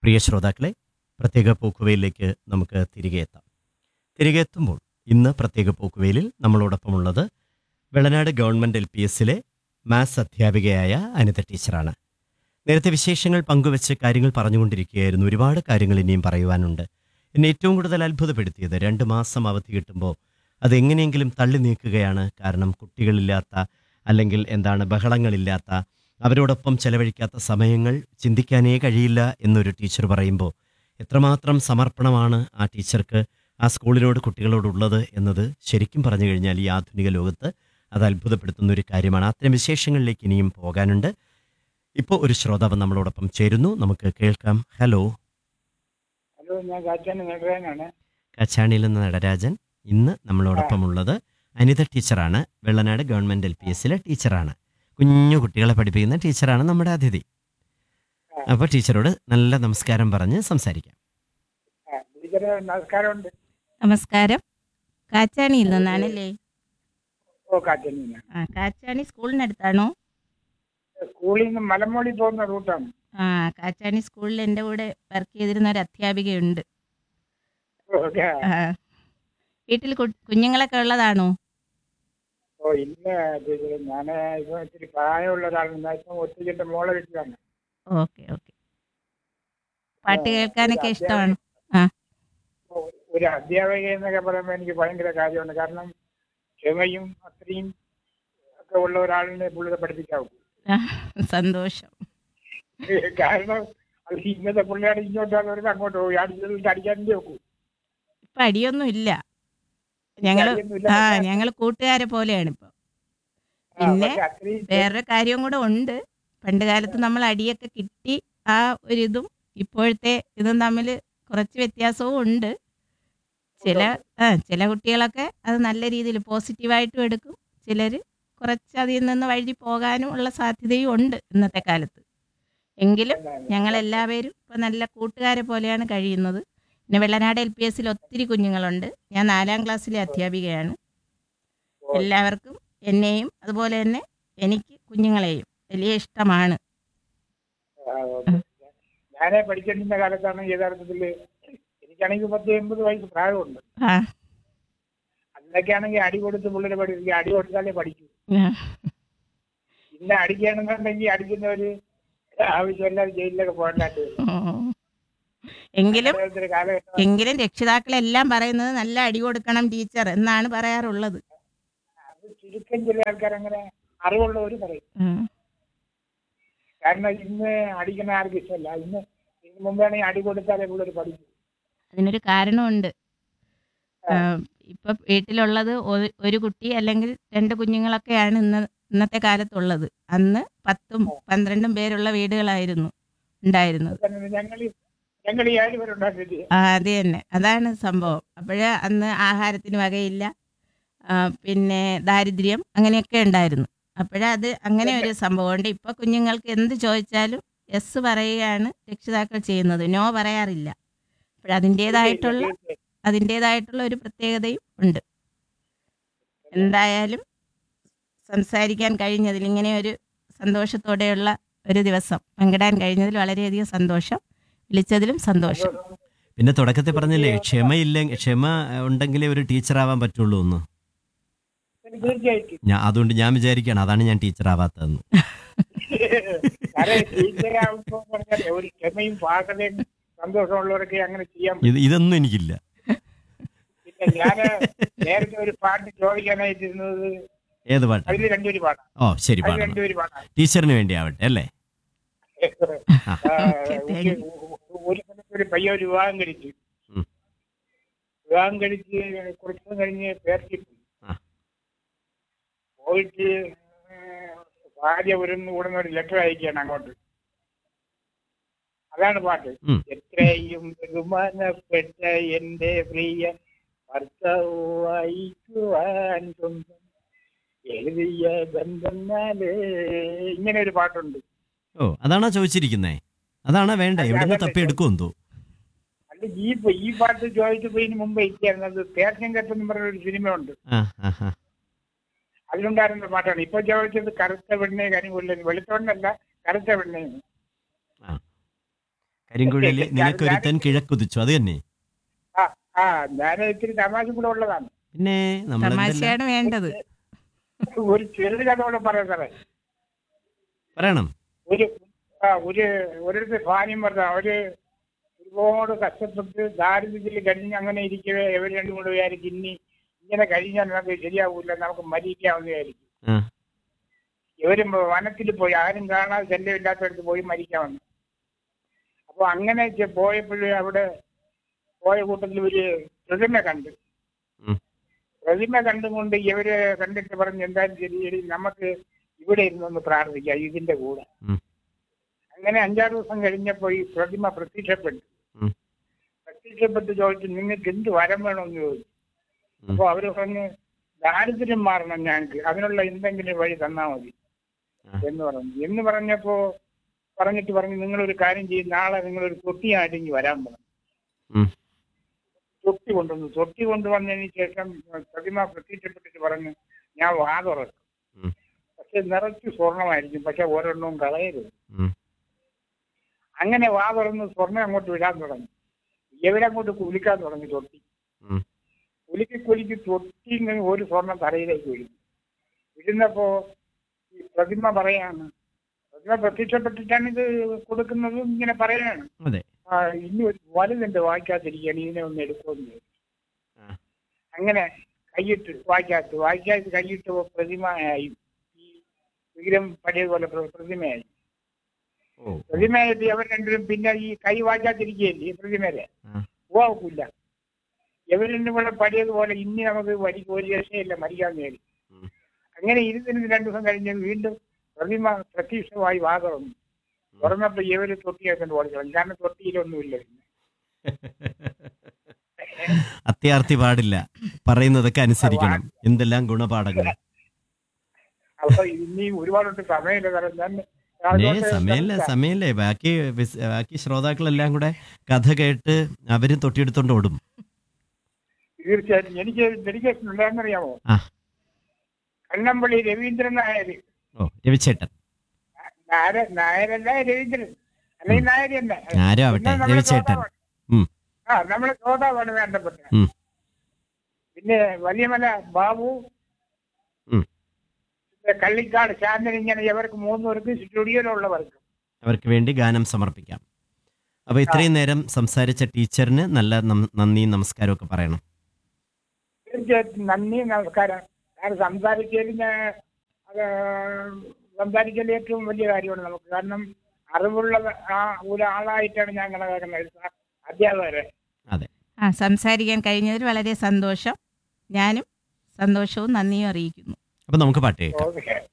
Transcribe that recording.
പ്രിയ ശ്രോതാക്കളെ പ്രത്യേക പോക്കുവയിലേക്ക് നമുക്ക് തിരികെ എത്താം തിരികെ എത്തുമ്പോൾ ഇന്ന് പ്രത്യേക പോക്കുവയിലിൽ നമ്മളോടൊപ്പമുള്ളത് വെളനാട് ഗവൺമെൻറ് എൽ പി എസിലെ മാത്സ് അധ്യാപികയായ അനിത ടീച്ചറാണ് നേരത്തെ വിശേഷങ്ങൾ പങ്കുവെച്ച് കാര്യങ്ങൾ പറഞ്ഞുകൊണ്ടിരിക്കുകയായിരുന്നു ഒരുപാട് കാര്യങ്ങൾ ഇനിയും പറയുവാനുണ്ട് എന്നെ ഏറ്റവും കൂടുതൽ അത്ഭുതപ്പെടുത്തിയത് രണ്ട് മാസം അവധി കിട്ടുമ്പോൾ അതെങ്ങനെയെങ്കിലും തള്ളി നീക്കുകയാണ് കാരണം കുട്ടികളില്ലാത്ത അല്ലെങ്കിൽ എന്താണ് ബഹളങ്ങളില്ലാത്ത അവരോടൊപ്പം ചെലവഴിക്കാത്ത സമയങ്ങൾ ചിന്തിക്കാനേ കഴിയില്ല എന്നൊരു ടീച്ചർ പറയുമ്പോൾ എത്രമാത്രം സമർപ്പണമാണ് ആ ടീച്ചർക്ക് ആ സ്കൂളിനോട് കുട്ടികളോടുള്ളത് എന്നത് ശരിക്കും പറഞ്ഞു കഴിഞ്ഞാൽ ഈ ആധുനിക ലോകത്ത് അത് അത്ഭുതപ്പെടുത്തുന്ന ഒരു കാര്യമാണ് അത്തരം വിശേഷങ്ങളിലേക്ക് ഇനിയും പോകാനുണ്ട് ഇപ്പോൾ ഒരു ശ്രോതാവ് നമ്മളോടൊപ്പം ചേരുന്നു നമുക്ക് കേൾക്കാം ഹലോ ഹലോ ഞാൻ കാറ്റാന് നടരാനാണ് കച്ചാണിയിൽ നിന്ന് നടരാജൻ ഇന്ന് നമ്മളോടൊപ്പം ഉള്ളത് അനിത ടീച്ചറാണ് വെള്ളനാട് ഗവൺമെന്റ് എൽ പി എസിലെ ടീച്ചറാണ് കുഞ്ഞു കുട്ടികളെ പഠിപ്പിക്കുന്ന ടീച്ചറാണ് നമ്മുടെ അതിഥി അപ്പോൾ ടീച്ചറോട് നല്ല നമസ്കാരം പറഞ്ഞ് സംസാരിക്കാം ആ, ടീച്ചറെ നമസ്കാരമുണ്ട് നമസ്കാരം കാച്ചാണിയിൽ നിന്നാണല്ലേ ഓ കാറ്റാനിന്ന് ആ കാച്ചാണി സ്കൂളിനടുത്താണോ സ്കൂളിൽ നിന്ന് മലമോളി പോകുന്ന റൂട്ടാണ് ആ കാച്ചാണി സ്കൂളിൽ എൻ്റെ കൂടെ വർക്ക് ചെയ്തിരുന്ന ഒരു അധ്യാപികയുണ്ട് ഓക്കെ ആ. വീട്ടിൽ കു- കുഞ്ഞുങ്ങളൊക്കെ ഉള്ളതാണോ ഓ ഇല്ല ടീച്ചറെ ഞാൻ ഇപ്പൊ ഇത്തിരി പ്രായമുള്ള ഒരാളാണ് ഞാൻ ഇപ്പം ഒത്തിരി മോളെ വെച്ചാണ് ഓക്കെ ഓക്കെ പാട്ട് കേൾക്കാനൊക്കെ ഇഷ്ടമാണ് ഒരു അധ്യാപിക എന്നൊക്കെ പറയുമ്പോൾ എനിക്ക് ഭയങ്കര കാര്യമുണ്ട് കാരണം ക്ഷമയും അത്രയും ഒക്കെ ഉള്ള ഒരാളിനെ പുള്ളിയെ പഠിപ്പിക്കാവൂ ആ, സന്തോഷം കാരണം അത് ഇന്നത്തെ പുള്ളിയുടെ ഇങ്ങോട്ടാണ് വരുന്നത് അങ്ങോട്ട് പോകും അടിച്ചിട്ട് അടിക്കാനേ നോക്കൂ ഇപ്പൊ അടിയൊന്നും ഇല്ല ഞങ്ങള് അടിയൊന്നുമില്ല. ആ ഞങ്ങള് കൂട്ടുകാരെ പോലെയാണ് ഇപ്പൊ ആ, പിന്നെ പക്ഷെ അത്രയും വേറൊരു കാര്യവും കൂടെ ഉണ്ട് പണ്ട് കാലത്ത് നമ്മൾ അടിയൊക്കെ കിട്ടി ആ ഒരിതും ഇപ്പോഴത്തെ ഇതും തമ്മിൽ കുറച്ച് വ്യത്യാസവും ഉണ്ട് ചില ആ ചില കുട്ടികളൊക്കെ അത് നല്ല രീതിയിൽ പോസിറ്റീവായിട്ടും എടുക്കും ചിലർ കുറച്ച് അതിൽ നിന്ന് വഴി പോകാനും ഉള്ള സാധ്യതയും ഉണ്ട് ഇന്നത്തെ കാലത്ത് എങ്കിലും ഞങ്ങളെല്ലാവരും ഇപ്പം നല്ല കൂട്ടുകാരെ പോലെയാണ് കഴിയുന്നത് പിന്നെ വെള്ളനാട് എൽ പി എസിൽ ഒത്തിരി കുഞ്ഞുങ്ങളുണ്ട് ഞാൻ നാലാം ക്ലാസ്സിലെ അധ്യാപികയാണ് എല്ലാവർക്കും എന്നെയും അതുപോലെ തന്നെ എനിക്ക് കുഞ്ഞുങ്ങളെയും വലിയ ഇഷ്ടമാണ് ആ, ഓക്കേ. ഞാനേ പഠിച്ചിരുന്ന കാലത്താണ് യഥാർത്ഥത്തിൽ എനിക്കാണെങ്കിൽ പത്ത് എൺപത് വയസ്സ് പ്രായമുണ്ട് ആ അന്നൊക്കെ ആണെങ്കിൽ അടി കൊടുത്ത് പിള്ളേരെ പഠിപ്പിക്കുക അടി കൊടുത്താലേ പഠിക്കൂ ആ, ഇന്ന് അടിക്കുകയാണെന്നുണ്ടെങ്കിൽ അടിക്കുന്നവര് ആവശ്യമില്ലാതെ ജയിലിലൊക്കെ പോകണ്ടായിട്ട് വരും. ഉം. എങ്കിലും അങ്ങനത്തെ ഒരു കാലഘട്ടം എങ്കിലും രക്ഷിതാക്കളെല്ലാം പറയുന്നത് നല്ല അടി കൊടുക്കണം ടീച്ചർ എന്നാണ് പറയാറുള്ളത് അത് ചുരുക്കം ചില ആൾക്കാർ അങ്ങനെ അറിവുള്ളവർ പറയും ഉം. കാരണം ഇന്ന് അടിക്കുന്ന ആർക്കും ഇഷ്ടമല്ല ഇന്ന് ഇതിന് മുമ്പാണെങ്കിൽ അടി കൊടുത്താലേ പിള്ളേർ പഠിക്കും അതിനൊരു കാരണമുണ്ട് ആ, ഇപ്പൊ വീട്ടിലുള്ളത് ഒരു- ഒരു കുട്ടി അല്ലെങ്കിൽ രണ്ട് കുഞ്ഞുങ്ങളൊക്കെയാണ് ഇന്ന് ഇന്നത്തെ കാലത്തുള്ളത് അന്ന് പത്തും പന്ത്രണ്ടും പേരുള്ള വീടുകളായിരുന്നു ഉണ്ടായിരുന്നത് ഞങ്ങൾ ഞങ്ങൾ ഈ ആര് പേരുണ്ടാക്കിയിട്ട് ആ അത് തന്നെ അതാണ് സംഭവം അപ്പോഴ് അന്ന് ആഹാരത്തിന് വകയില്ല ആ, പിന്നെ ദാരിദ്ര്യം അങ്ങനെയൊക്കെ ഉണ്ടായിരുന്നു അപ്പോഴത് അങ്ങനെ ഒരു സംഭവമുണ്ട് ഇപ്പൊ കുഞ്ഞുങ്ങൾക്ക് എന്ത് ചോദിച്ചാലും എസ് പറയുകയാണ് രക്ഷിതാക്കൾ ചെയ്യുന്നത് നോ പറയാറില്ല അപ്പോഴതിൻ്റെതായിട്ടുള്ള അതിൻ്റെതായിട്ടുള്ള ഒരു പ്രത്യേകതയും ഉണ്ട് എന്തായാലും സംസാരിക്കാൻ കഴിഞ്ഞതിൽ ഇങ്ങനെ ഒരു സന്തോഷത്തോടെയുള്ള ഒരു ദിവസം പങ്കിടാൻ കഴിഞ്ഞതിൽ വളരെയധികം സന്തോഷം വിളിച്ചതിലും സന്തോഷം പിന്നെ തുടക്കത്തിൽ പറഞ്ഞില്ലേ ക്ഷമയില്ല ക്ഷമ ഉണ്ടെങ്കിലേ ഒരു ടീച്ചറാവാൻ പറ്റുള്ളൂ എന്ന് തീർച്ചയായിട്ടും ഞാൻ അതുകൊണ്ട് ഞാൻ വിചാരിക്കുകയാണ് അതാണ് ഞാൻ ടീച്ചറാവാത്തതെന്ന് കാരണം ടീച്ചറാകുമ്പോ പറഞ്ഞാലേ ഒരു ക്ഷമയും പാകതയും സന്തോഷമുള്ളവരൊക്കെ അങ്ങനെ ചെയ്യാൻ പറ്റും ഇത് ഇതൊന്നും എനിക്കില്ല പിന്നെ ഞാൻ നേരത്തെ ഒരു പാട്ട് ചോദിക്കാനായിട്ടിരുന്നത് ഏത് പാട്ടാ അതിൽ രണ്ടുപേര് പാടാം ഓ ശരി അതിൽ പാടണം രണ്ടുപേര് പാടാം ടീച്ചറിന് വേണ്ടി ആവട്ടെ അല്ലേ ആ, ഒരു- ഒരു സമയത്ത് ഒരു പയ്യ ഒരു വിവാഹം കഴിച്ചു ഉം. വിവാഹം കഴിച്ച് കുറച്ചു ദിവസം കഴിഞ്ഞ് പേർച്ചി പോയി ആ. പോയിട്ട് ഏ, ഭാര്യ ഒരു കൂടുന്ന ഒരു ലെറ്റർ അയക്കുകയാണ് അങ്ങോട്ട് അതാണ് പാട്ട് ഉം. എത്രയും ബഹുമാനപ്പെട്ട എന്റെ പ്രിയ ഭർത്താവ് വായിക്കുവാൻ സ്വന്തം എഴുതിയ ബന്ധന്നാലേ ഇങ്ങനെ ഒരു പാട്ടുണ്ട് ഓ അതാണോ ചോദിച്ചിരിക്കുന്നേ അതാണോ വേണ്ട എവിടുന്ന് തപ്പി എടുക്കുമെന്തോ അല്ല ഈ ഈ പാട്ട് ചോദിച്ചപ്പോ ഇതിന് മുമ്പ് ഇരിക്കുന്നത് അത് പേർഷ്യൻ കത്ത് എന്ന് പറഞ്ഞ ഒരു സിനിമയുണ്ട് ആ ആ ആ അതിലുണ്ടായിരുന്ന പാട്ടാണ് ഇപ്പൊ ചോദിച്ചത് കറുത്ത പെണ്ണെ കനികൊല്ലുന്നു വെളുത്തോണ്ടല്ല കറുത്ത പെണ്ണെ ആ കരിങ്കുഴലി നിനക്കൊരുത്തൻ കിഴക്കുതിച്ചു അത് തന്നെ ആ ആ ഞാൻ ഇത്തിരി തമാശ കൂടെ ഉള്ളതാണ് പിന്നെ നമ്മൾ തമാശയാണ് വേണ്ടത് ഒരു ചെറിയ കഥ കൂടെ പറയാം സാറേ പറയണം ഒരു ആ ഒരു ഒരിടത്ത് ഭാര്യം പറഞ്ഞ അവര് ഒരുപാട് കഷ്ടപ്പെട്ട് ദാരിദ്ര്യത്തിൽ കഴിഞ്ഞ് അങ്ങനെ ഇരിക്കവേ ഇവർ രണ്ടും കൂടെ വിചാരിക്കും ഇനി ഇങ്ങനെ കഴിഞ്ഞാൽ നമുക്ക് ശരിയാവൂല നമുക്ക് മരിക്കാമെന്ന് വിചാരിക്കും ആ ഇവരും വനത്തിൽ പോയി ആരും കാണാതെ ശല്യമില്ലാത്തടത്ത് പോയി മരിക്കാമെന്ന് അപ്പൊ അങ്ങനെ ചെ- പോയപ്പോഴേ അവിടെ പോയ കൂട്ടത്തിൽ ഒരു പ്രതിമ കണ്ട് ഉം. പ്രതിമ കണ്ടുകൊണ്ട് ഇവര് കണ്ടിട്ട് പറഞ്ഞു എന്തായാലും ശരി ശരി നമുക്ക് ഇവിടെ ഇരുന്നൊന്ന് പ്രാർത്ഥിക്കാം ഇതിന്റെ കൂടെ ഉം. അങ്ങനെ അഞ്ചാറ് ദിവസം കഴിഞ്ഞപ്പോ ഈ പ്രതിമ പ്രത്യക്ഷപ്പെട്ടു ഉം. പ്രത്യക്ഷപ്പെട്ട് ചോദിച്ചു നിങ്ങൾക്ക് എന്ത് വരം വേണമെന്ന് ചോദിച്ചു ഉം. അപ്പൊ അവര് പറഞ്ഞു ദാരിദ്ര്യം മാറണം ഞങ്ങൾക്ക് അതിനുള്ള എന്തെങ്കിലും വഴി തന്നാ മതി ആ. എന്ന് പറഞ്ഞു എന്ന് പറഞ്ഞപ്പോ പറഞ്ഞിട്ട് പറഞ്ഞു നിങ്ങളൊരു കാര്യം ചെയ്യും നാളെ നിങ്ങളൊരു തൊട്ടിയായിട്ട് ഇങ്ങ് വരാൻ പറഞ്ഞു ഉം. തൊട്ടി കൊണ്ടുവന്നു തൊട്ടി കൊണ്ടുവന്നതിന് ശേഷം പ്രതിമ പ്രത്യക്ഷപ്പെട്ടിട്ട് പറഞ്ഞു ഞാൻ വാ തുറക്കും ഉം. പക്ഷെ നിറച്ച് സ്വർണമായിരിക്കും പക്ഷെ ഒരെണ്ണവും കളയരുത് ഉം. അങ്ങനെ വാ തുറന്ന് സ്വർണം അങ്ങോട്ട് വിടാൻ തുടങ്ങി ഇവരങ്ങോട്ട് കുലിക്കാൻ തുടങ്ങി തൊട്ടി ഉം. കുലുക്കി കുലുക്കി തൊട്ടി നിന്ന് ഒരു സ്വർണം തലയിലേക്ക് വീഴും വീഴുന്നപ്പോ ഈ പ്രതിമ പറയാണ് പ്രതിമ പ്രത്യക്ഷപ്പെട്ടിട്ടാണ് ഇത് കൊടുക്കുന്നത് ഇങ്ങനെ പറയാണ് അതെ ആ, ഇനി ഒരു വലുതുണ്ട് വായിക്കാതിരിക്കുകയാണ് ഇതിനെ ഒന്ന് എടുക്കുമെന്ന് ചോദിച്ചു. ആ. അങ്ങനെ കൈയിട്ട് വായിക്കാത്ത വായിക്കാത്ത കൈയിട്ട് പ്രതിമയായി ഈ വിഗ്രഹം പഴയതുപോലെ പ്ര- പ്രതിമയായി ഓ ഓ. പ്രതിമയായിട്ട് അവർ രണ്ടുപേരും പിന്നെ ഈ കൈ വായിക്കാതിരിക്കുകയല്ലേ ഈ പ്രതിമയിലെ ആ. പോവില്ല ഇവർ രണ്ടും കൂടെ പഴയതുപോലെ ഇനി നമുക്ക് വരി ഒരു രക്ഷയില്ല മരിക്കാന്ന് കയറി ഉം. അങ്ങനെ ഇരുന്നിരുന്ന് രണ്ടു ദിവസം കഴിഞ്ഞ് വീണ്ടും പ്രതിമ പ്രത്യക്ഷമായി വാ തുറന്നു തുറന്നപ്പോ ഇവര് തൊട്ടിയൊക്കെ ഓടിക്കണം കാരണം തൊട്ടിയിലൊന്നുമില്ല പിന്നെ അത്യാർത്തി പാടില്ല പറയുന്നതൊക്കെ അനുസരിക്കണം എന്തെല്ലാം ഗുണപാഠങ്ങൾ അപ്പൊ ഇനി ഒരുപാടുണ്ട് സമയമില്ല കാരണം ഞാൻ ഏ അതുകൊണ്ട് സമയല്ലേ സമയല്ലേ ബാക്കി വിസ്- ബാക്കി ശ്രോതാക്കളെല്ലാം കൂടെ കഥ കേട്ട് അവരും തൊട്ടിയെടുത്തോണ്ട് ഓടും തീർച്ചയായിട്ടും എനിക്ക് ഡെഡിക്കേഷൻ ഉണ്ടായെന്നറിയാമോ ആ. കണ്ണമ്പള്ളി രവീന്ദ്രൻ നായർ ഓ രവിച്ചേട്ടൻ നായർ നായരല്ല രവീന്ദ്രൻ അല്ലെങ്കിൽ നായർ തന്നെ ആരോ ആവട്ടെ പിന്നെ നമ്മളെ രവിച്ചേട്ടൻ ശ്രോതാവാണ്. ഉം. ആ നമ്മളെ ശ്രോതാവാണ് വേണ്ടപ്പെട്ട ഉം. പിന്നെ വലിയമല ബാബു ഉം. പിന്നെ കള്ളിക്കാട് ശാന്തൻ ഇങ്ങനെ ഇവർക്ക് മൂന്നുപേർക്ക് സ്റ്റുഡിയോയിലുള്ളവർക്ക് അവർക്ക് വേണ്ടി ഗാനം സമർപ്പിക്കാം അപ്പൊ ഇത്രയും നേരം സംസാരിച്ച ടീച്ചറിന് നല്ല നം- നന്ദിയും നമസ്കാരവും ഒക്കെ പറയണം തീർച്ചയായിട്ടും നന്ദി നമസ്കാരം ഞാൻ സംസാരിച്ചതിൽ ഞാൻ അത് സംസാരിക്കൽ ഏറ്റവും വലിയ കാര്യമാണ് നമുക്ക് കാരണം അറിവുള്ള ആ ഒരാളായിട്ടാണ് ഞാൻ കണക്കാക്കുന്നത് അധ്യാപകരെ അതെ ആ സംസാരിക്കാൻ കഴിഞ്ഞതിൽ വളരെ സന്തോഷം ഞാനും സന്തോഷവും നന്ദിയും അറിയിക്കുന്നു അപ്പൊ നമുക്ക് പാട്ട് കേൾക്കാം ഓക്കെ